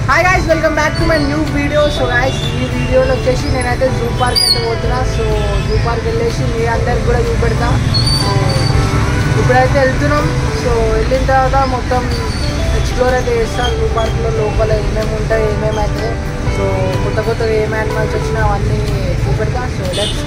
Hi guys welcome back to my new video so guys ఈ వీడియోలో వచ్చేసి నేనైతే జూ పార్క్ అయితే పోతున్నా సో జూ పార్క్ వెళ్ళేసి మీ అందరికి కూడా చూపెడతా సో ఇప్పుడైతే వెళ్తున్నాం సో వెళ్ళిన తర్వాత మొత్తం ఎక్స్ప్లోర్ అయితే చేస్తాను జూ పార్క్లో లోపల ఏమేమి ఉంటాయి ఏమేమి అయితే సో కొత్త కొత్తగా ఏమి యానిమల్స్ వచ్చినా అవన్నీ చూపెడతా సో లెట్స్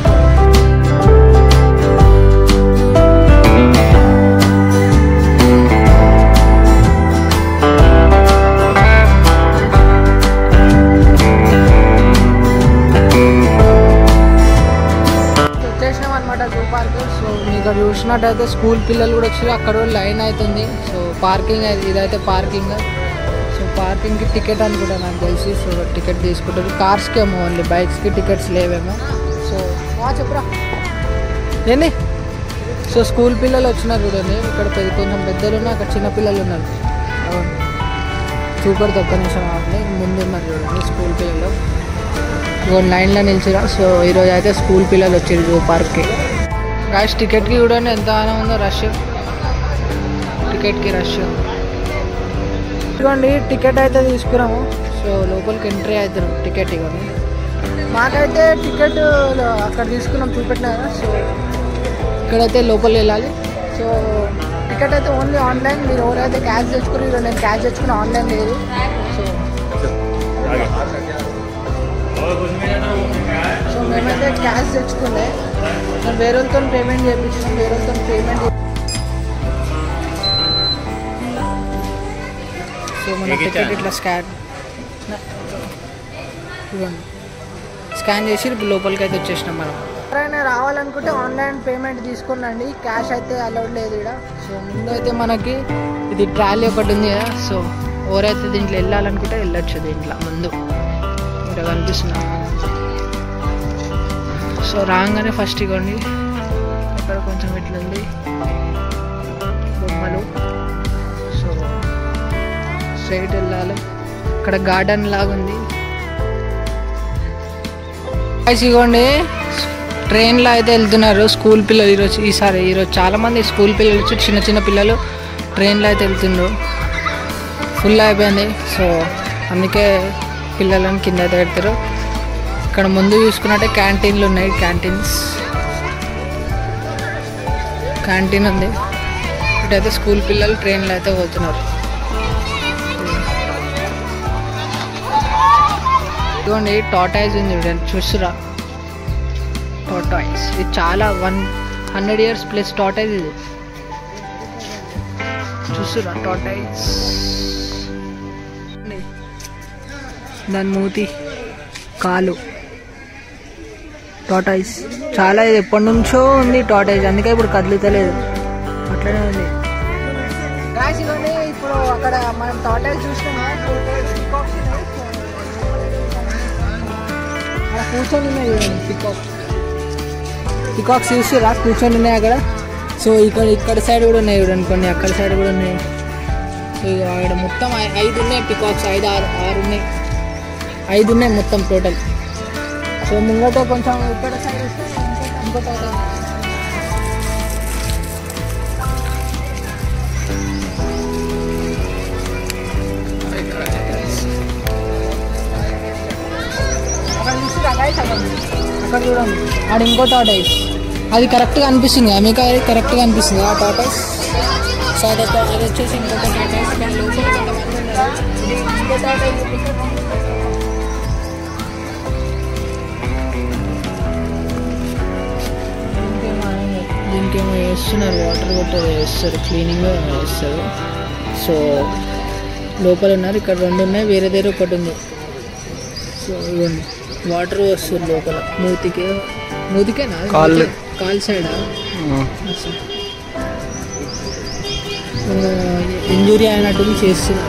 వచ్చేసినాం అనమాట జూ పార్క్ సో మీకు ఇక్కడ చూసినట్టయితే స్కూల్ పిల్లలు కూడా వచ్చి అక్కడ కూడా లైన్ అవుతుంది సో పార్కింగ్ అయితే ఇదైతే పార్కింగ్ సో పార్కింగ్కి టికెట్ అనుకుంటా నాకు తెలిసి సో టికెట్ తీసుకుంటారు కార్స్కి ఏమో ఓన్లీ బైక్స్కి టికెట్స్ లేవేమో సో ఆ చెప్పురా ఏంది సో స్కూల్ పిల్లలు వచ్చినారు చూడండి ఇక్కడ పెద్ద కొంచెం పెద్దలు ఉన్నారు అక్కడ చిన్న పిల్లలు ఉన్నారు అవును చూపర్ ఒక్క నిమిషం ఆగండి ముందు ఉన్నారు చూడండి స్కూల్ పిల్లలు ఇగో లైన్లో నిలిచిరా సో ఈరోజు అయితే స్కూల్ పిల్లలు వచ్చారు జూ పార్క్కి రాష్ టికెట్కి చూడండి ఎంత ఆనం ఉందో రష్ టికెట్కి రష్ ఇదిగోండి టికెట్ అయితే తీసుకున్నాము సో లోపలికి ఎంట్రీ అవుతారు టికెట్ ఇవ్వండి మాకైతే టికెట్ అక్కడ తీసుకున్నాం చూపెట్టినా కదా సో ఇక్కడైతే లోపలికి వెళ్ళాలి సో టికెట్ అయితే ఓన్లీ ఆన్లైన్ మీరు ఎవరైతే క్యాష్ తెచ్చుకుని నేను క్యాష్ తెచ్చుకుని ఆన్లైన్ లేదు సో సో మేమైతే క్యాష్ తెచ్చుకుండే నేను వేరే వాళ్ళతో పేమెంట్ చేయించాను వేరే వాళ్ళతో పేమెంట్ సో మన టికెట్ ఇట్లా స్కాన్ ఇవ్వండి స్కాన్ చేసి ఇప్పుడు లోపలికి అయితే వచ్చేసినాం మనం ఎవరైనా రావాలనుకుంటే ఆన్లైన్ పేమెంట్ తీసుకోండి క్యాష్ అయితే అలౌడ్ లేదు ఇక్కడ సో ముందు అయితే మనకి ఇది ట్రాలీ ఒకటి ఉంది కదా సో ఎవరైతే దీంట్లో వెళ్ళాలనుకుంటే వెళ్ళొచ్చు దీంట్లో ముందు ఇక్కడ కనిపిస్తున్నా సో రాగానే ఫస్ట్ ఇవ్వండి ఇక్కడ కొంచెం ఇట్లా ఉంది బొమ్మలు సో స్ట్రైట్ వెళ్ళాలి ఇక్కడ గార్డెన్ లాగా ఉంది Guys, ఇగోండి ట్రైన్లో అయితే వెళ్తున్నారు స్కూల్ పిల్లలు ఈరోజు ఈసారి ఈరోజు చాలామంది స్కూల్ పిల్లలు వచ్చి చిన్న చిన్న పిల్లలు ట్రైన్లో అయితే వెళ్తుండ్రు ఫుల్ అయిపోయింది సో అందుకే పిల్లలను కింద అయితే పెడతారు ఇక్కడ ముందు చూసుకున్నట్టే క్యాంటీన్లు ఉన్నాయి క్యాంటీన్స్ క్యాంటీన్ ఉంది ఇటైతే స్కూల్ పిల్లలు ట్రైన్లో అయితే పోతున్నారు ఇదిగోండి టాటాయిస్ ఉంది చూడండి చూస్తురా టాటాయిస్ ఇది చాలా one hundred years plus tortoise ఇది చూస్తురా టాటాయిస్ దాని మూతి కాలు టాటాయిస్ చాలా ఇది ఎప్పటి నుంచో ఉంది టాటాయిస్ అందుకే ఇప్పుడు కదులుతలేదు అట్లనే ఉంది ఇప్పుడు అక్కడ మనం టాటాయిస్ చూసినాం కూర్చొని ఉన్నాయి చూడండి పికాక్ పికాక్స్ చూసిరా కూర్చొని ఉన్నాయి అక్కడ సో ఇక్కడ ఇక్కడ సైడ్ కూడా ఉన్నాయి చూడండి కొన్ని అక్కడ సైడ్ కూడా ఉన్నాయి సో ఇక అక్కడ మొత్తం ఐ- ఐదు ఉన్నాయి పికాక్స్ ఐదు ఆరు ఆరు ఉన్నాయి ఐదు ఉన్నాయి మొత్తం టోటల్ సో ముంగట కొంచెం ఇక్కడ సైడ్ వస్తే ఇంకో- ఇంకో తోట ఉంది. అక్కడ చూసిరా guys అక్కడ అక్కడ చూడండి ఆడ ఇంకో టాటాయిస్ అది కరెక్ట్గా అనిపిస్తుంది కదా మీకు అది కరెక్ట్గా అనిపిస్తుంది ఆ టాటాయిస్ సో అది ఒక- అది వచ్చేసి ఇంకొక టాటాయిస్ ఇక్కడ లోపల కొంతమంది ఉన్నారు ఇది ఇంకో టాటాయిస్ చూపిస్తే దీనికేమో దీనికేమో వేస్తున్నారు వాటర్ కొట్ట వేస్తారు క్లీనింగ్ వేస్తారు సో లోపల ఉన్నారు ఇక్కడ రెండు ఉన్నాయి వేరే దగ్గర ఒకటి ఉంది సో ఇవ్వండి వాటర్ వస్తుంది లోపల మూతికి మూతికేనా కాళ్ళు. కాల్ సైడా ఇంజురీ అయినట్టు చేస్తున్నారు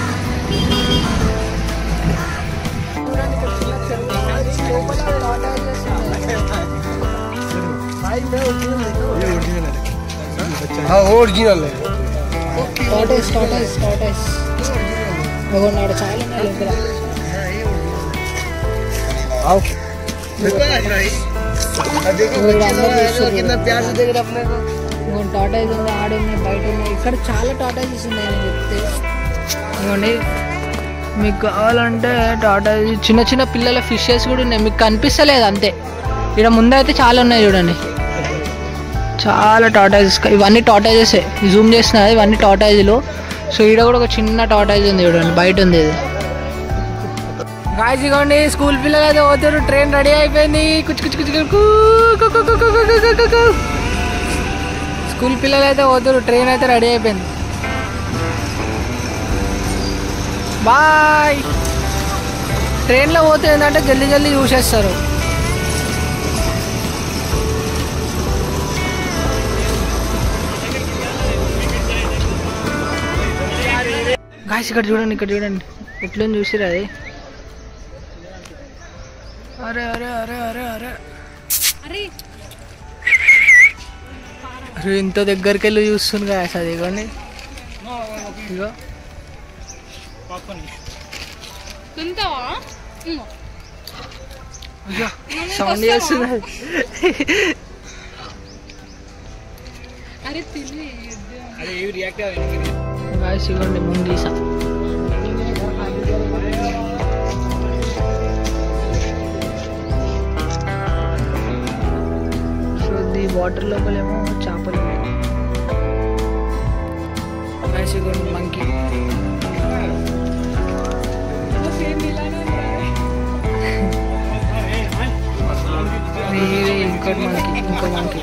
ఒరిజినల్ టాటైస్ టాటైస్ టాటైస్ అగోండి ఆడ చాలా ఉన్నాయి లోపల ఇగోండి అందరూ చూస్తున్నారు. ఇంకోటి టాటాయిస్ ఉంది ఆడ ఉన్నాయి బయట ఉన్నాయి ఇక్కడ చాలా టాటాయిస్ ఉన్నాయి నేను చెప్తే ఇవ్వండి మీకు కావాలంటే టాటా చిన్న చిన్న పిల్లల ఫిషెస్ కూడా ఉన్నాయి మీకు కనిపిస్తలేదు అంతే ఇక్కడ ముందైతే చాలా ఉన్నాయి చూడండి చాలా టాటాయిజెస్ ఇవన్నీ టాటాయిజెసే జూమ్ చేసిన ఇవన్నీ టాటాయిజులు సో ఈడ కూడా ఒక చిన్న టాటాయిజ్ ఉంది చూడండి బయట ఉంది ఇది గాయస్ ఇగోండి స్కూల్ పిల్లలు అయితే పోతారు ట్రైన్ రెడీ అయిపోయింది కుచ్చు కుచ్చు కుచ్చు కుచ్చు కు కు కు కు కు కు కు కు కు. స్కూల్ పిల్లలు అయితే పోతారు ట్రైన్ అయితే రెడీ అయిపోయింది బాయ్ ట్రైన్లో పోతే ఏంటంటే జల్దీ జల్దీ చూసేస్తారు గాయస్ ఇక్కడ చూడండి ఇక్కడ చూడండి ఎట్లని చూసిరా అది అరే అరే అరే అరే అరే అరే అరే ఇంత దగ్గరికి వెళ్ళి చూస్తుంది గాయస్ అది ఇవ్వండి ఇగో తింటావా ఇంగో. అయ్యో సౌండ్ చేస్తుంది అది. అరే తిని గాయస్ ఇవ్వండి ముంగీసా సో ఈ వాటర్ లోపలేమో చేపలు ఉన్నాయి గాయస్ ఇవ్వండి మంకీ ఇంకోటి మంకీ ఇంకో మంకీ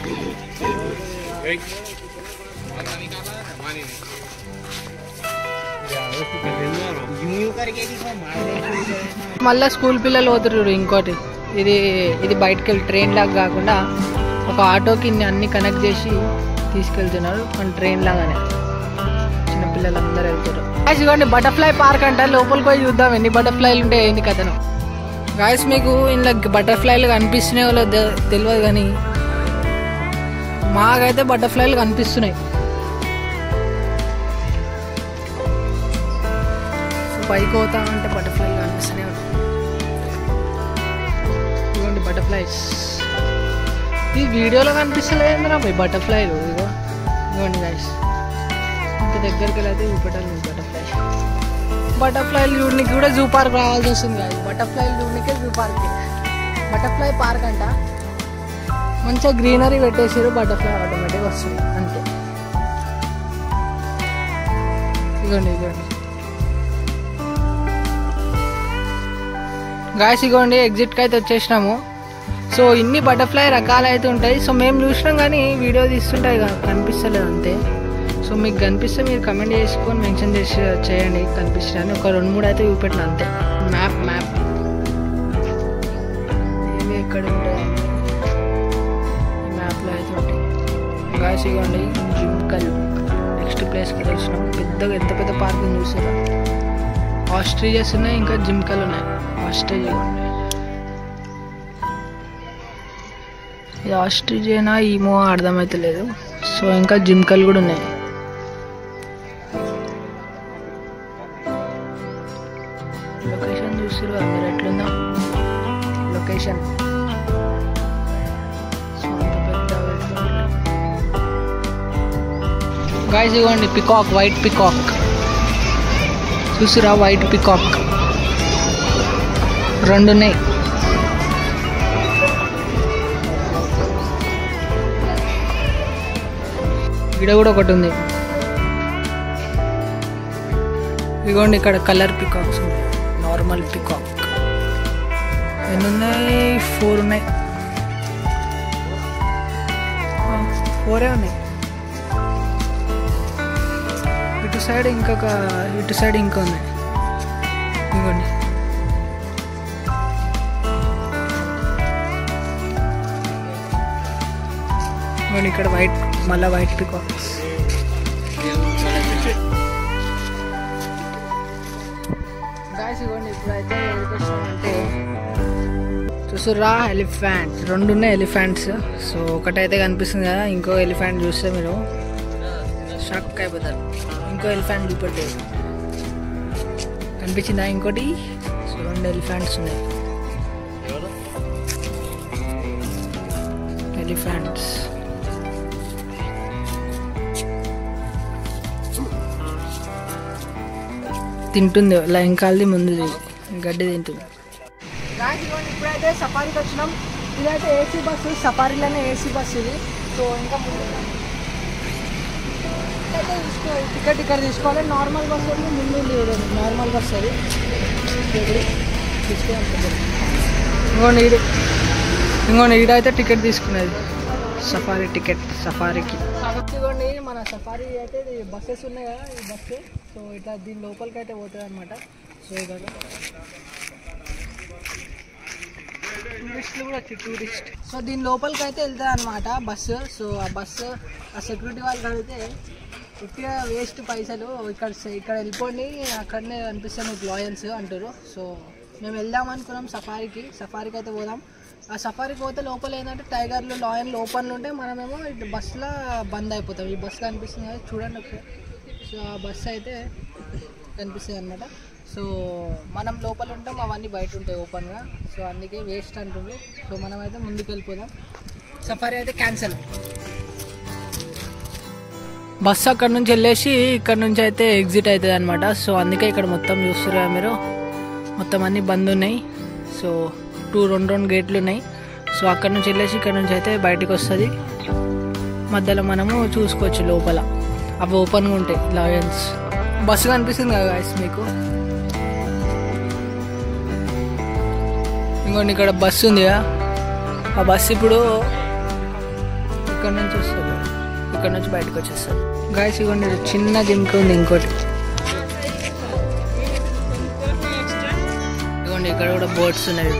మళ్ళీ స్కూల్ పిల్లలు పోతారు చూడు ఇంకోటి ఇది ఇది బయటకు వెళ్ళి ట్రైన్ లాగా కాకుండా ఒక ఆటోకి ఇన్ని అన్ని కనెక్ట్ చేసి తీసుకెళ్తున్నారు మన ట్రైన్ లాగానే చిన్న పిల్లలు అందరూ వెళ్తారు గాయస్ ఇవ్వండి బటర్ఫ్లై పార్క్ అంట లోపలికి పోయి చూద్దాం ఎన్ని బటర్ఫ్లైలు ఉంటాయి ఏంది కథను గాయస్ మీకు ఇందులో బటర్ఫ్లైలు కనిపిస్తున్నాయో లేదో తెలియదు కానీ మాకైతే బటర్ఫ్లైలు కనిపిస్తున్నాయి సో పైకి పోతా ఉంటే బటర్ఫ్లైలు కనిపిస్తూనే ఉంటాయి ఇదిగోండి బటర్ఫ్లైస్ ఈ వీడియోలో కనిపిస్తలేదురా పోయి బటర్ఫ్లైలు ఇదిగో ఇదిగోండి గైస్ ఇంత దగ్గరికి వెళ్ళైతే చూపెట్టాలి బటర్ఫ్లై బటర్ఫ్లైలు చూడడానికి కూడా జూ పార్క్ రావాల్సి వస్తుంది కాదు బటర్ఫ్లైలు చూడడానికే జూ పార్క్ బటర్ఫ్లై పార్క్ అంట మంచిగా గ్రీనరీ పెట్టేసారు బటర్ఫ్లై ఆటోమేటిక్ వస్తుంది అంతే ఇదిగోండి ఇదిగోండి గాయస్ ఇగోండి ఎగ్జిట్కి అయితే వచ్చేసినాము సో ఇన్ని బటర్ఫ్లై రకాలు అయితే ఉంటాయి సో మేము చూసినాం కానీ వీడియో తీస్తుంటాయి కనిపిస్తలేదు అంతే సో మీకు కనిపిస్తే మీరు కమెంట్ చేసుకొని మెన్షన్ చేసి చేయండి కనిపిస్తాయని ఒక రెండు మూడు అయితే చూపెట్టిన అంతే మ్యాప్ మ్యాప్ ఏవి ఎక్కడ ఉంటాయి ఈ మ్యాప్లో అయితే ఉంటాయి గాయస్ ఇగోండి జిమ్కల్ నెక్స్ట్ ప్లేస్కి వచ్చినాం పెద్దగా ఎంత పెద్ద పార్క్ చూసారా ఆస్ట్రేలియస్ ఉన్నాయి ఇంకా జిమ్కల్ ఉన్నాయి ఆస్ట్రేలియా ఉన్నాయి ఇది ఆస్ట్రేలియానా ఈమో అర్థమైతే లేదు సో ఇంకా జిమ్కల్ కూడా ఉన్నాయి లొకేషన్ చూసారు మీరు ఎట్లుందా లొకేషన్ సో అంత పెద్ద గాయస్ ఇవ్వండి పికాక్ వైట్ పికాక్ చూసిరా వైట్ పికాక్ రెండు ఉన్నాయి ఇక్కడ కూడా ఒకటి ఉంది ఇదిగోండి ఇక్కడ కలర్ పికాక్స్ ఉన్నాయి నార్మల్ పికాక్ ఎన్ని ఉన్నాయి ఫోర్ ఉన్నాయి ఫోరే ఉన్నాయి ఇటు సైడ్ ఇంకొక ఇటు సైడ్ ఇంకా ఉన్నాయి ఇదిగోండి ఇదిగోండి ఇక్కడ వైట్ మళ్ళీ వైట్ పికాక్స్ గాయస్ ఇవ్వండి ఇప్పుడైతే అంటే చూసురా ఎలిఫెంట్ రెండు ఉన్నాయి ఎలిఫెంట్స్ సో ఒకటైతే కనిపిస్తుంది కదా ఇంకో ఎలిఫెంట్ చూస్తే మీరు షాక్ అయిపోతారు ఇంకో ఎలిఫెంట్ చూపెట్టారు కనిపించిందా ఇంకోటి సో రెండు ఎలిఫెంట్స్ ఉన్నాయి ఎలిఫెంట్స్ తింటుంది లైంకాలది ముందు గడ్డి తింటుంది ఇప్పుడైతే సఫారీకి వచ్చినాం ఇదైతే ఏసీ బస్సు సఫారీలోనే ఏసీ బస్సు ఇది సో ఇంకా ముందు అయితే తీసుకో టికెట్ ఇక్కడ తీసుకోవాలి నార్మల్ బస్ అయితే ముందు ఉంది చూడండి నార్మల్ బస్ అది ఇప్పుడు తీసుకోవాలి ఇంకోండి ఈడు ఇంకోండి ఈడైతే టికెట్ తీసుకునేది సఫారీ టికెట్ సఫారీకి ఇదిగోండి మన సఫారీ అయితే ఇది బస్సెస్ ఉన్నాయి కదా ఈ బస్సు సో ఇట్లా దీని లోపలికి అయితే పోతుంది అనమాట సో ఇక్కడ టూరిస్టులు కూడా వచ్చి టూరిస్ట్ సో దీని లోపలికి అయితే వెళ్తుంది అనమాట బస్సు సో ఆ బస్సు ఆ సెక్యూరిటీ వాళ్ళకి అడిగితే ఉట్టిగా వేస్ట్ పైసలు ఇక్కడ ఇక్కడ వెళ్ళిపోండి అక్కడనే కనిపిస్తాయి మీకు లాయన్స్ అంటారు సో మేము వెళ్దాం అనుకున్నాం సఫారీకి సఫారీకి అయితే పోదాం ఆ సఫారీకి పోతే లోపల ఏంటంటే టైగర్లు లాయన్లు ఓపెన్లు ఉంటే మనమేమో ఇటు బస్సులో బంద్ అయిపోతాం ఈ బస్సు కనిపిస్తుంది కదా చూడండి ఒకసారి సో ఆ బస్సు అయితే కనిపిస్తుంది అనమాట సో మనం లోపల ఉంటాం అవన్నీ బయట ఉంటాయి ఓపెన్గా సో అందుకే వేస్ట్ అంటుండ్రు సో మనం అయితే ముందుకు వెళ్ళిపోదాం సఫారీ అయితే క్యాన్సిల్ బస్సు అక్కడ నుంచి వెళ్ళేసి ఇక్కడ నుంచి అయితే ఎగ్జిట్ అవుతుంది అనమాట సో అందుకే ఇక్కడ మొత్తం చూస్తున్నారు మీరు మొత్తం అన్ని బంద్ ఉన్నాయి సో టూ రెండు రెండు గేట్లు ఉన్నాయి సో అక్కడ నుంచి వెళ్ళేసి ఇక్కడ నుంచి అయితే బయటకు వస్తుంది మధ్యలో మనము చూసుకోవచ్చు లోపల అవి ఓపెన్గా ఉంటాయి లాయన్స్ బస్సు కనిపిస్తుంది కదా guys మీకు ఇంకోండి ఇక్కడ బస్సు ఉంది కదా ఆ బస్సు ఇప్పుడు ఇక్కడ నుంచి వస్తుంది ఇక్కడ నుంచి బయటకు వచ్చేస్తుంది గాయస్ ఇవ్వండి చిన్న జింక ఉంది ఇంకోటి ఇవ్వండి ఇక్కడ కూడా బోట్స్ ఉన్నాయి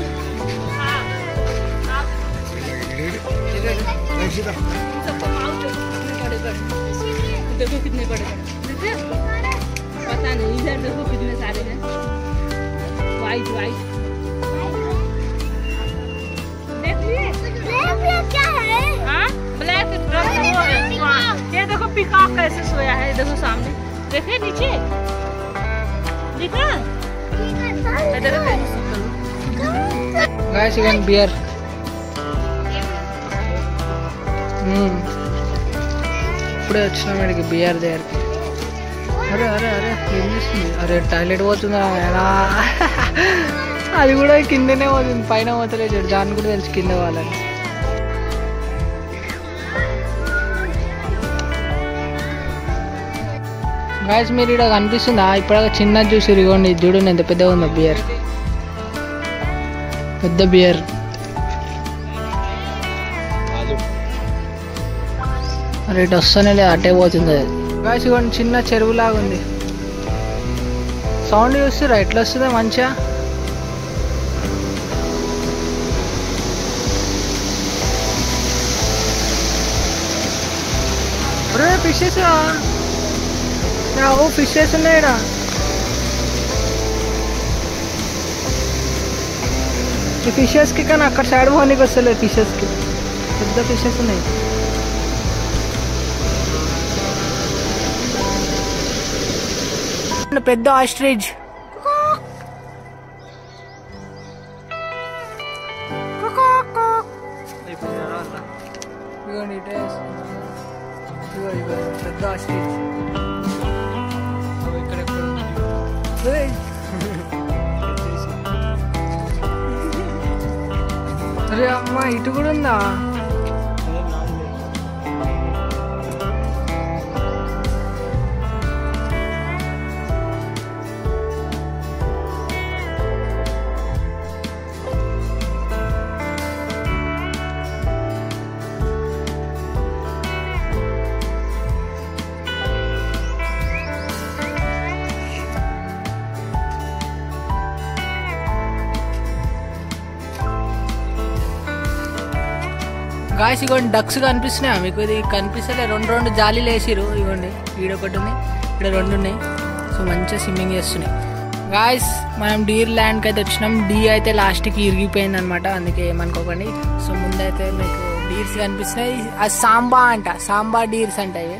देखो कितने बड़े बड़े देखे पता नहीं इधर देखो कितने सारे हैं वाइट वाइट देख लिए क्या है हाँ ब्लैक रंग वो है हाँ, ये देखो पिकॉक कैसे सोया है देखो सामने देखे नीचे दिखा इधर देखो గాయస్ ఇవ్వండి బియర్ ఇప్పుడే వచ్చినాం ఇక్కడికి బియర్ దగ్గరికి అరే అరే అరే ఏం చేస్తుంది అరే టాయిలెట్ పోతుందా ఎలా అది కూడా కిందనే పోతుంది పైన పోతలేదు చూడు దాన్ని కూడా తెలుసు కింద వాళ్ళని గాయస్ మీరు ఇక్కడ కనిపిస్తుందా ఇప్పుడు చిన్నది చూసి ఇదిగోండి ఇది చూడండి ఎంత పెద్దగా ఉందో బియర్ పెద్ద బియర్ మరి ఇటు వస్తూనే లేదు అటే పోతుంది అది గాయస్ ఇవ్వండి చిన్న చెరువులాగా ఉంది సౌండ్ చూస్తురా ఎట్లా వస్తుందా మంచిగా ఫిషెస్ ఓ ఫిషెస్ ఉన్నాయిడా ఈ ఫిషెస్కి కానీ అక్కడ సైడ్ పోనీకి వస్తలేదు ఫిషెస్కి పెద్ద ఫిషెస్ ఉన్నాయి పెద్ద ఆస్ట్రేజ్ ఇదిగోండి ఇటే ఇదిగో ఇదిగో పెద్ద ఆస్ట్రేజ్ ఇక్కడ ఎక్కడ ఉంది ఏయ్. అరే అమ్మ ఇటు కూడా ఉందా గాయస్ ఇగోండి డక్స్ కనిపిస్తున్నాయా మీకు ఇది కనిపిస్తలే రెండు రెండు జాలీలు వేసిరు ఇవ్వండి ఈడొకటి ఉంది ఇక్కడ రెండు ఉన్నాయి సో మంచిగా స్విమ్మింగ్ చేస్తున్నాయి గాయస్ మనం డీర్ ల్యాండ్కి అయితే వచ్చినాం డీ అయితే లాస్ట్కి ఇరిగిపోయింది అనమాట అందుకే ఏమనుకోకండి సో ముందైతే మీకు డీర్స్ కనిపిస్తున్నాయి అది సాంబా అంట సాంబా డీర్స్ అంట ఇవి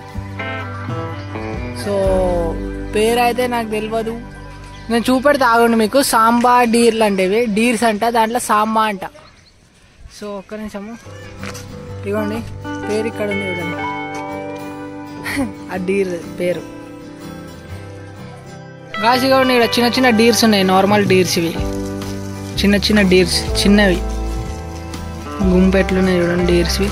సో పేరు అయితే నాకు తెలియదు నేను చూపెడితే ఆగండి మీకు సాంబా డీర్లు అంటే ఇవి డీర్స్ అంట దాంట్లో సాంబా అంట సో ఒక్క నిమిషము ఇవ్వండి పేరు ఇక్కడ ఉంది చూడండి ఆ డీర్ పేరు గాసి కూడా ఇక్కడ చిన్న చిన్న డీర్స్ ఉన్నాయి నార్మల్ డీర్స్ ఇవి చిన్న చిన్న డీర్స్ చిన్నవి గుంపెట్లున్నాయి చూడండి డీర్స్వి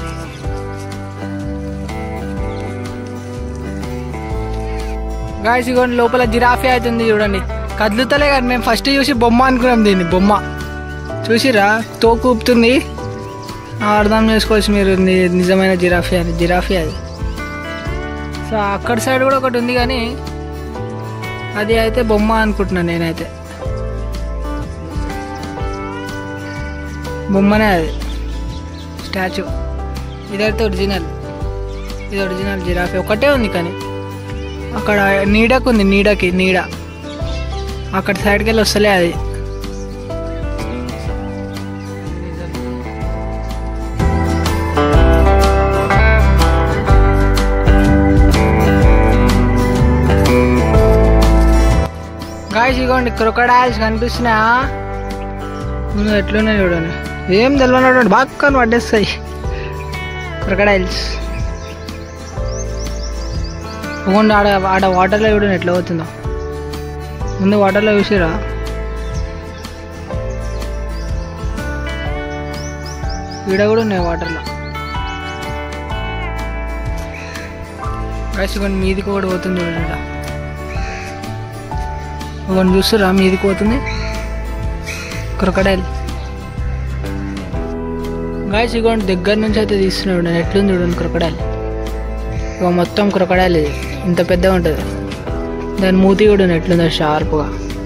గాయస్ ఇగోండి లోపల జిరాఫీ అవుతుంది చూడండి కదులుతలే కానీ మేము ఫస్ట్ చూసి బొమ్మ అనుకున్నాం దీన్ని బొమ్మ చూసిరా తోకు ఊపుతుంది ఆ, అర్థం చేసుకోవచ్చు మీరు ని- నిజమైన జిరాఫీ అని జిరాఫీ అది సో అక్కడ సైడ్ కూడా ఒకటి ఉంది కానీ అది అయితే బొమ్మ అనుకుంటున్నాను నేనైతే బొమ్మనే అది స్టాచ్యూ ఇదైతే ఒరిజినల్ ఇది ఒరిజినల్ జిరాఫీ ఒకటే ఉంది కానీ అక్కడ నీడకు ఉంది నీడకి నీడ అక్కడ సైడ్కి వెళ్ళి వస్తలే అది గాయస్ ఇగోండి క్రొకడైల్స్ కనిపిస్తున్నాయా ముందు ఎట్లున్నాయి చూడండి ఏం తెలియనటువంటి బాగా పట్టేస్తాయి క్రొకడైల్స్ ఇగోండి ఆడ ఆడ వాటర్లో చూడండి ఎట్లా పోతుందో ముందు వాటర్లో చూసిరా ఈడ కూడా ఉన్నాయి వాటర్లో గాయస్ ఇగోండి మీదికి కూడా పోతుంది చూడండి ఈడ. ఇవన్నీ చూస్తురా మీదికి పోతుంది క్రొకడైల్ గాయస్ ఇగోండి దగ్గర నుంచి అయితే తీస్తున్నాడు నేను ఎట్లుంది చూడండి క్రొకడైల్ ఇక మొత్తం క్రొకడైల్ ఇది ఇంత పెద్దగా ఉంటుంది దాని మూతి కూడా ఉంది ఎట్లుందో షార్ప్గా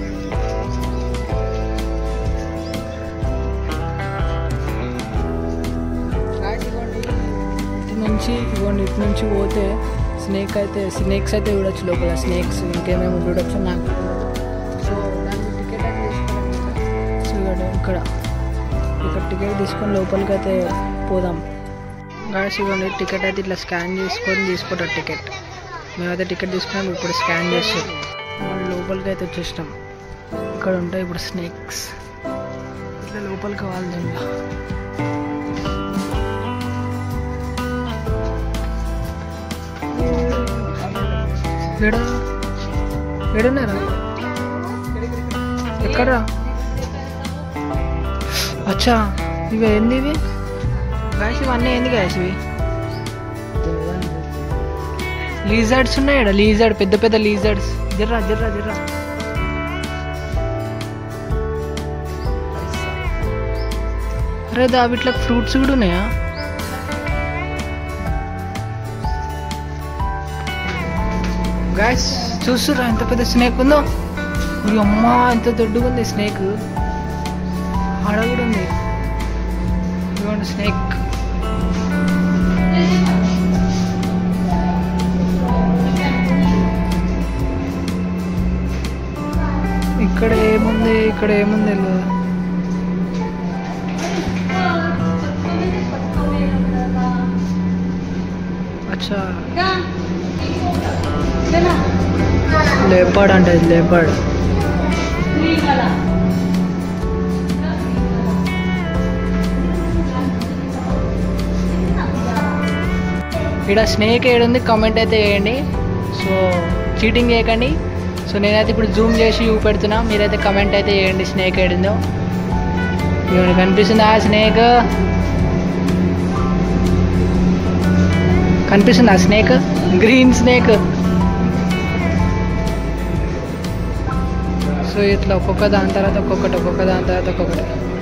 ఇటు నుంచి ఇవ్వండి ఇటు నుంచి పోతే స్నేక్ అయితే స్నేక్స్ అయితే చూడొచ్చు లోపల స్నేక్స్ ఇంకేమేమి చూడొచ్చు నాకు సో దానికి టికెట్ అయితే తీసుకున్నాను సో ఇక్కడ ఇక్కడ ఇక్కడ టికెట్ తీసుకొని లోపలికి అయితే పోదాం గాయస్ ఇవ్వండి టికెట్ అయితే ఇట్లా స్కాన్ చేసుకొని తీసుకుంటారు టికెట్ మేమైతే టికెట్ తీసుకున్నాం ఇప్పుడు స్కాన్ చేస్తాం మనం లోపలికి అయితే వచ్చేసినాం ఇక్కడ ఉంటాయి ఇప్పుడు స్నేక్స్ ఇట్లా లోపలికి కావాలి దీంట్లో ఎక్కడ ఎక్కడున్నారా ఎక్కడ్రా అచ్చా ఇవి ఏంది ఇవి గాయస్ ఇవన్నీ ఏంది గాయస్ ఇవి లీజర్డ్స్ ఉన్నాయి ఇక్కడ లీజర్డ్ పెద్ద పెద్ద లీజర్డ్స్ జర్రా జర్రా జర్రా అరే దా వీటిలో ఫ్రూట్స్ కూడా ఉన్నాయా గాయస్ చూస్తురా ఎంత పెద్ద స్నేక్ ఉందో ఈ అమ్మ ఎంత దొడ్డుగా ఉంది స్నేక్ ఆడ కూడా ఉంది ఇదిగోండి స్నేక్ ఇక్కడ ఏముంది ఇక్కడ ఏముంది తెలియదు అచ్చా లేపాడ్ అంటే లేపాడ్ ఇక్కడ స్నేక్ ఏడుంది కామెంట్ అయితే చేయండి సో చీటింగ్ చేయకండి సో నేనైతే ఇప్పుడు జూమ్ చేసి చూపెడుతున్నా మీరైతే కమెంట్ అయితే చేయండి స్నేక్ ఏడిందో ఇవన్నీ కనిపిస్తుందా స్నేక్ కనిపిస్తుందా స్నేక్ గ్రీన్ స్నేక్ సో ఇట్లా ఒక్కొక్క దాని తర్వాత ఒక్కొక్కటి ఒక్కొక్క దాని తర్వాత ఒక్కొక్కటి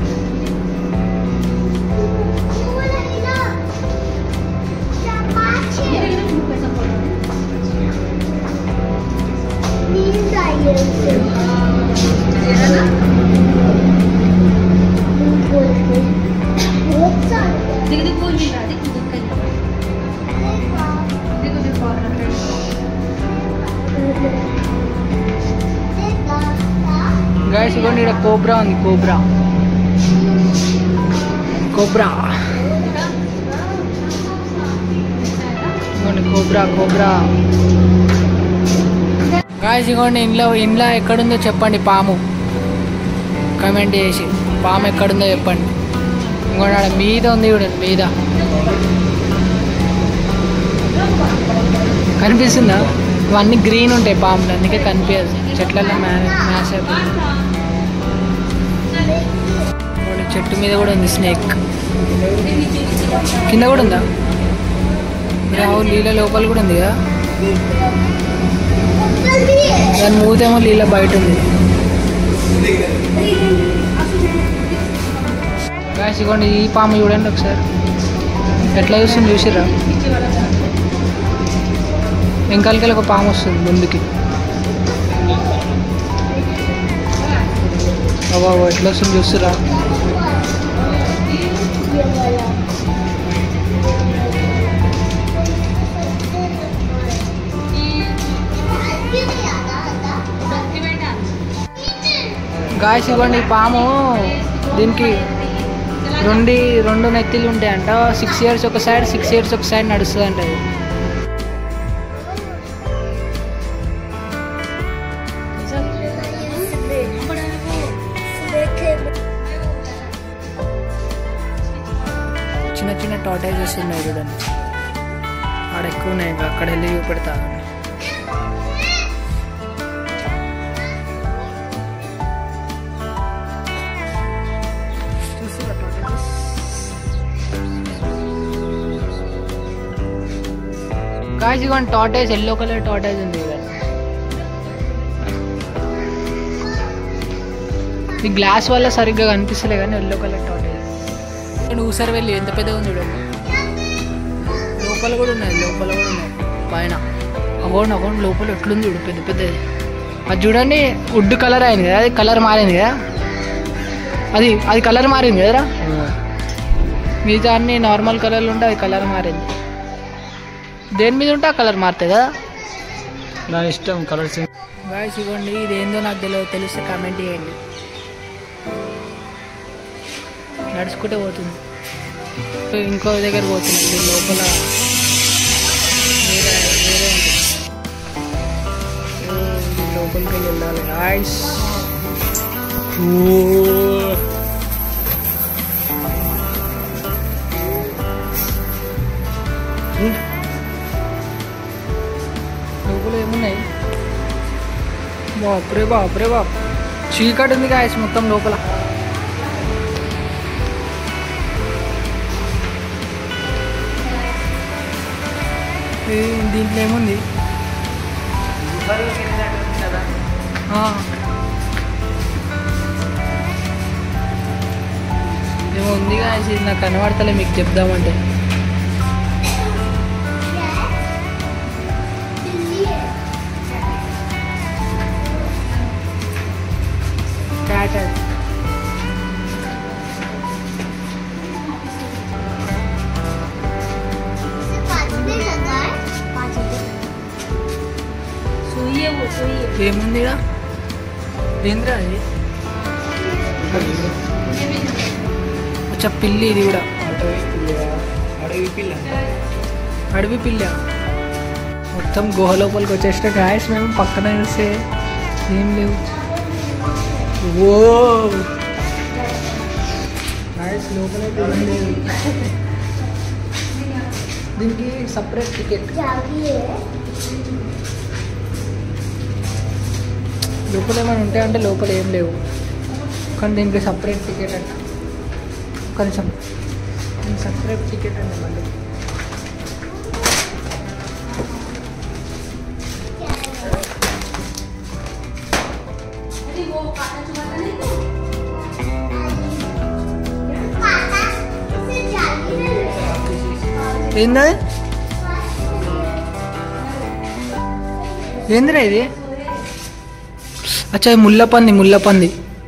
గాయస్ ఇవ్వండి ఇక్కడ కోబ్రా ఉంది కోబ్రా కోబ్రా ఇవ్వండి కోబ్రా కోబ్రా గాయస్ ఇవ్వండి ఇంట్లో ఇంట్లో ఎక్కడుందో చెప్పండి పాము కమెంట్ చేసి పాము ఎక్కడుందో చెప్పండి ఇంకోటి ఆడ మీద ఉంది చూడండి మీద కనిపిస్తుందా ఇవన్నీ గ్రీన్ ఉంటాయి పాములు అందుకే కనిపించదు చెట్లలో మ్యా మ్యాచ్ అయిపోయింది ఇంకోటి చెట్టు మీద కూడా ఉంది స్నేక్ కింద కూడా ఉందా రావు నీళ్ళ లోపల కూడా ఉంది కదా దాని మూతేమో నీళ్ళ బయట ఉంది గాయస్ ఇగోండి ఈ పాము చూడండి ఒకసారి ఎట్లా చూస్తుంది చూసిరా వెంకాలకి ఒక పాము వస్తుంది ముందుకి అవ్వ ఎట్లా వస్తుంది చూస్తురా గాయస్ ఇవ్వండి ఈ పాము దీనికి రెండు రెండు నెత్తిలు ఉంటాయంట సిక్స్ ఇయర్స్ ఒక సైడ్ సిక్స్ ఇయర్స్ ఒక సైడ్ నడుస్తుంది అంట ఇది. చిన్న చిన్న టాటైజెస్ ఉన్నాయి చూడండి ఆడ ఎక్కువ ఉన్నాయి ఇంకా అక్కడ వెళ్ళి చూపెడతా చూస్తున్నా tortoises? Guys, ఇదిగోండి టాటైజ్ ఎల్లో కలర్ టాటైజ్ ఉంది ఇక్కడ ఈ గ్లాస్ వల్ల సరిగ్గా కనిపిస్తలే కానీ ఎల్లో కలర్ టాటైజ్ ఇక్కడ ఊసరి వెళ్ళి ఎంత పెద్దగా ఉంది చూడండి లోపల కూడా ఉన్నాయి లోపల కూడా ఉన్నాయి పైన అగోండి అగోండి లోపల ఎట్లుంది చూడు పెద్ద పెద్దది అది చూడండి వుడ్ కలర్ అయింది కదా అది కలర్ మారింది కదా అది అది కలర్ మారింది కదరా మిగతా అన్ని నార్మల్ కలర్లు ఉంటే అది కలర్ మారింది దేని మీద ఉంటే ఆ కలర్ మారుతుంది కదా నా ఇష్టం కలర్స్ గాయస్ ఇవ్వండి ఇది ఏందో నాకు తెలియదు తెలిస్తే కామెంట్ చేయండి నడుచుకుంటే పోతుంది ఇంకో దగ్గర పోతుంది దీని లోపల వేరే వేరే ఉంటుంది. ఓ, దీని లోపలికి వెళ్ళి వెళ్ళాలి గాయస్ లోపల ఏమున్నాయి బాపురే బాపురే బాప్ చీకటి ఉంది గాయస్ మొత్తం లోపల ఏ, దీంట్లో ఏముంది ఆ. ఏమో ఉంది గాయస్ ఇది నాకు కనబడతలే మీకు చెప్దామంటే క్యాట్ అది सुई है वो सुई है ఏముంది ఈడ? ఏందిరా అది అచ్చా పిల్లి ఇది కూడా అడవి పిల్ల అడవి పిల్ల మొత్తం గుహ లోపలికి వచ్చేసిన గాయస్ మేము పక్కన చూస్తే ఏం లేవు ఓ గాయస్ లోపలైతే ఏం లేదు దీనికి సపరేట్ టికెట్ లోపల ఏమైనా ఉంటాయంటే లోపల ఏం లేవు కానీ దీనికి సపరేట్ టికెట్ అంట కొంచెం దీనికి సపరేట్ టికెట్ అండి మళ్ళీ ఏందది ఏందిరా ఇది అచ్చా ఇది ముల్లపంది ముల్లపంది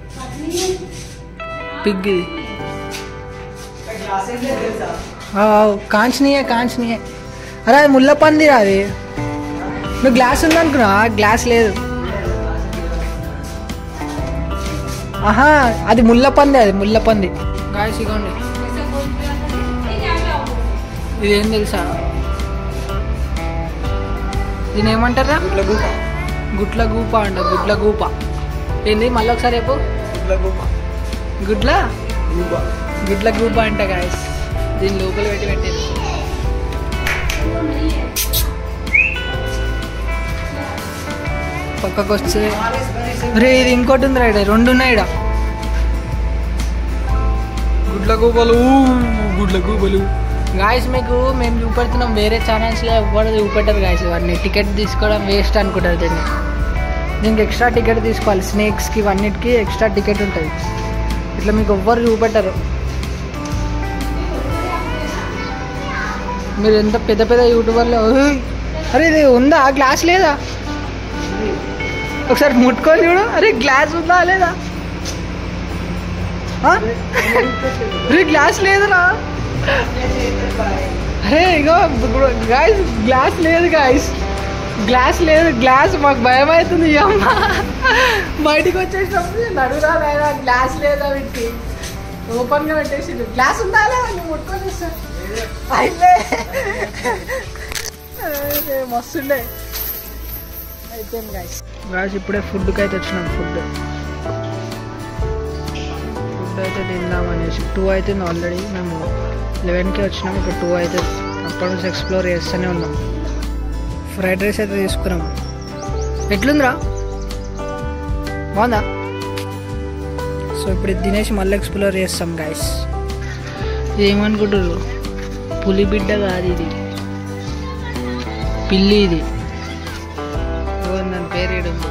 పిగ్ ఇది కాంచనీయే కాంచనీయే అరే అది ముల్లపంది రా అది నువ్వు గ్లాస్ ఉందనుకున్నా గ్లాస్ లేదు ఆహా అది ముల్లపంది అది ముల్లపంది గాయస్ ఇగోండి ఇది ఏం తెలుసా దీని ఏమంటారా గుడ్ల గూప గుట్ల గూప అంట గుడ్ల గూప ఏంది మళ్ళీ ఒకసారి రేపు గుడ్ల గూప గుడ్ల గూప గుడ్ల గూప అంట గాయస్ దీని లోపల పెట్టి పెట్టేది పక్కకు వస్తే రే ఇది ఇంకోటి ఉంది రైడ్ రెండు ఉన్నాయి ఈడ గుడ్ల గూబలు గుడ్ల గూబలు గాయస్ మీకు మేము చూపెడుతున్నాం వేరే ఛానల్స్లో ఎవ్వరు చూపెట్టారు గాయస్ ఇవన్నీ టికెట్ తీసుకోవడం వేస్ట్ అనుకుంటారు దీన్ని దీనికి ఎక్స్ట్రా టికెట్ తీసుకోవాలి స్నేక్స్కి ఇవన్నిటికి ఎక్స్ట్రా టికెట్ ఉంటుంది ఇట్లా మీకు ఎవ్వరు చూపెట్టరు మీరు ఎంత పెద్ద పెద్ద యూట్యూబర్లో "ఓయ్, అరే ఇది ఉందా గ్లాస్ లేదా ఒకసారి ముట్టుకొని చూడు అరే గ్లాస్ ఉందా లేదా ఆ? అరే గ్లాస్ లేదురా అరే ఇగో గాయస్ గ్లాస్ లేదు గాయస్ గ్లాస్ లేదు గ్లాస్ మాకు భయం అవుతుంది ఈ అమ్మ బయటికి వచ్చేసినప్పుడు నడురా నాయనా గ్లాస్ లేదా వీటికి ఓపెన్ గా పెట్టేసి గ్లాస్ ఉందా లేదా నువ్వు ముట్టుకొని వస్తా అయితే అరే, మస్తుండే అయిపోయింది గాయస్ గాయస్ ఇప్పుడే ఫుడ్కి అయితే వచ్చినాం ఫుడ్ ఫుడ్ అయితే తిందాం అనేసి టూ అవుతుంది ఆల్రెడీ మేము లెవెన్కి వచ్చినాం ఇప్పుడు టూ అవుతుంది అప్పటి నుంచి ఎక్స్ప్లోర్ చేస్తూనే ఉన్నాం ఫ్రైడ్ రైస్ అయితే తీసుకున్నాం ఎట్లుందిరా బాగుందా సో ఇప్పుడు ఇది తినేసి మళ్ళీ ఎక్స్ప్లోర్ చేస్తాం గాయస్ ఏమనుకుంటారు పులి బిడ్డ కాదు ఇది పిల్లి ఇది ఇదిగో దాని పేరు ఏడు ఉంది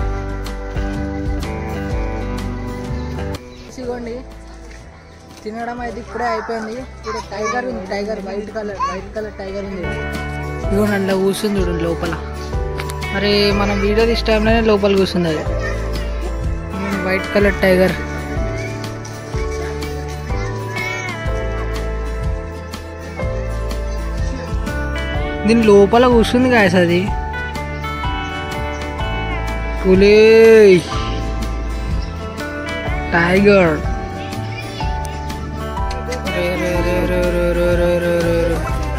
ఇదిగోండి తినడం అయితే ఇప్పుడే అయిపోయింది ఇక్కడ టైగర్ ఉంది tiger white colour white colour tiger ఉంది ఇదిగోండి అందులో కూర్చుంది చూడండి లోపల మరి మనం వీడియో తీసే టైంలోనే లోపల కూర్చుంది అది వైట్ కలర్ టైగర్ దీని లోపల కూర్చుంది గాయస్ అది పులే టైగర్ రే రే రే రే రే రే రే రే రే రే.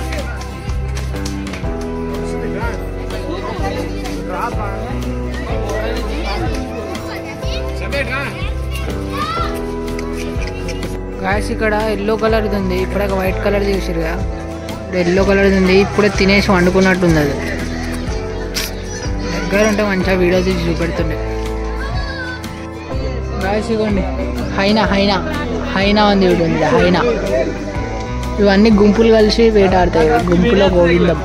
గాయస్ ఇక్కడ ఎల్లో కలర్ ఉంది ఇప్పుడే వైట్ కలర్ చూసిరుగా ఇప్పుడు ఎల్లో కలర్ ఉంది ఇప్పుడే తినేసి వండుకున్నట్టుంది అది దగ్గర ఉంటే మంచిగా వీడియో తీసి చూపెడుతుండే గాయస్ ఇవ్వండి హైనా హైనా హైనా ఉంది చూడండి ఇది హైనా ఇవన్నీ గుంపులు కలిసి వేటాడతాయి గుంపులో గోవిందం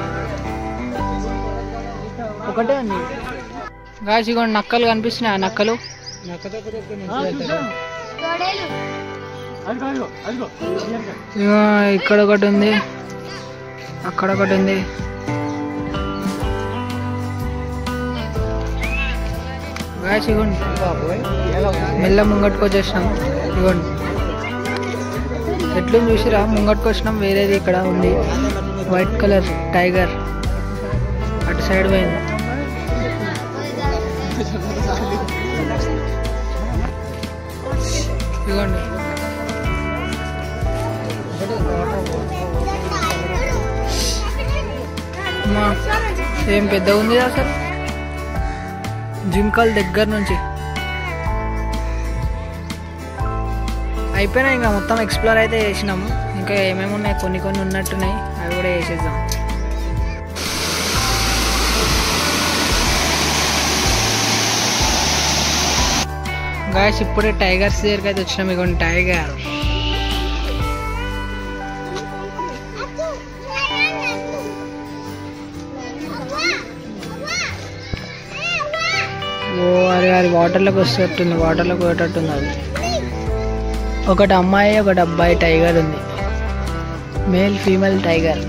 ఒకటే ఉంది గాయస్ ఇగోండి నక్కలు కనిపిస్తున్నాయి ఆ నక్కలు ఇగో ఇక్కడ ఒకటి ఉంది అక్కడ ఒకటి ఉంది గాయస్ ఇగోండి మెల్ల ముంగట్టుకు వచ్చేసినాం ఇగోండి ఎట్లు చూసిరా ముంగట్టుకు వచ్చినాం వేరేది ఇక్కడ ఉంది వైట్ కలర్ టైగర్ అటు సైడ్ పోయింది ఇగోండి అమ్మా, ఏం పెద్ద ఉంది అసలు జింకల్ దగ్గర నుంచి అయిపోయినాయి ఇంకా మొత్తం ఎక్స్ప్లోర్ అయితే చేసినాము ఇంకా ఏమేమి ఉన్నాయి కొన్ని కొన్ని ఉన్నట్టున్నాయి అవి కూడా చేసేద్దాం గాయస్ ఇప్పుడే టైగర్స్ దగ్గరికి అయితే వచ్చినాం ఇగోండి టైగర్ ఓ అరే అది వాటర్లోకి వస్తట్టుంది వాటర్లోకి పోయేటట్టుంది అది ఒకటి అమ్మాయి ఒకటి అబ్బాయి టైగర్ ఉంది మేల్ ఫీమేల్ టైగర్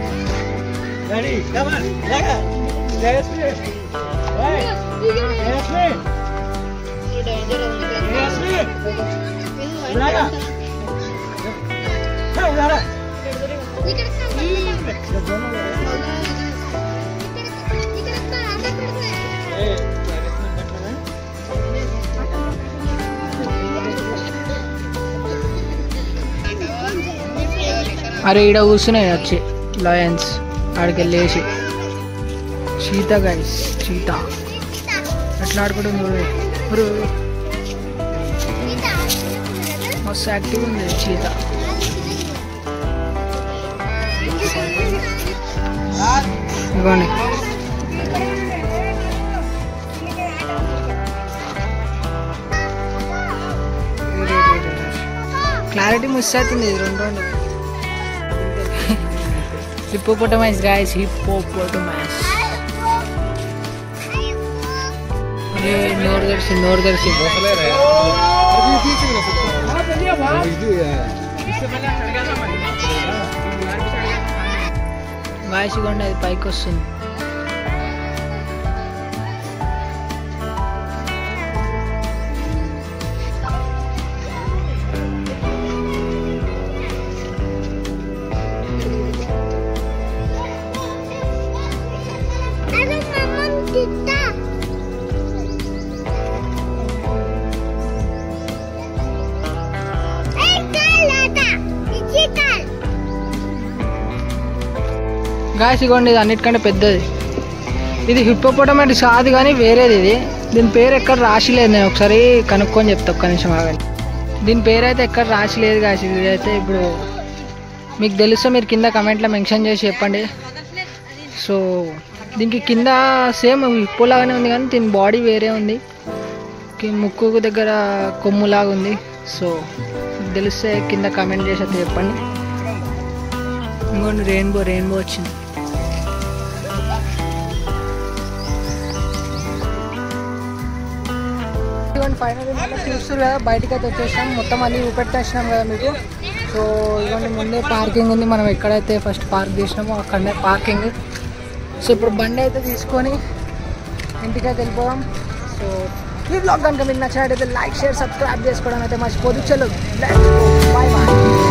అరే ఈడ కూర్చున్నాయి వచ్చి లయన్స్ ఆడికి వెళ్ళేసి చీత గైస్ చీత ఎట్లా ఆడుకుంటుంది చూడు ఒరు, మస్తు యాక్టివ్ ఉంది చీత ఇవ్వండి క్లారిటీ మిస్ అవుతుంది ఇది రెండు రెండు హిప్పోపోటమైస్ గాయస్ హిప్పోపోటమైస్ అరే నోరు తెరిచి నోరు తెరిచి గాయస్ ఇగోండి అది పైకి వస్తుంది గాయస్ ఇగోండి ఇది అన్నిటికంటే పెద్దది ఇది హిప్పోపోటమాటిస్ కాదు కానీ వేరేది ఇది దీని పేరు ఎక్కడ రాసి లేదు నేను ఒకసారి కనుక్కొని చెప్తా ఒక్క నిమిషం ఆగండి దీని పేరు అయితే ఎక్కడ రాసి లేదు గాయస్ ఇది అయితే ఇప్పుడు మీకు తెలుస్తే మీరు కింద కమెంట్లో మెన్షన్ చేసి చెప్పండి సో దీనికి కింద సేమ్ హిప్పోలాగానే ఉంది కానీ దీని బాడీ వేరే ఉంది కి- ముక్కు దగ్గర కొమ్ములాగా ఉంది సో మీకు తెలిస్తే కింద కమెంట్ చేసి అయితే చెప్పండి ఇంకోండి రెయిన్బో రెయిన్బో వచ్చింది ఇదిగోండి ఫైనల్ చూస్తారు కదా బయటకి అయితే వచ్చేసాం మొత్తం అన్ని చూపెట్టేసినాం కదా మీకు సో ఇదిగోండి ముందే పార్కింగ్ ఉంది మనం ఎక్కడైతే ఫస్ట్ పార్క్ చేసినామో అక్కడనే పార్కింగ్ సో ఇప్పుడు బండి అయితే తీసుకొని ఇంటికైతే వెళ్ళిపోదాం సో ఈ బ్లాగ్ కనుక మీకు నచ్చినట్టయితే లైక్ షేర్ సబ్స్క్రైబ్ చేసుకోవడం అయితే మర్చిపోదు చలో బాయ్ బాయ్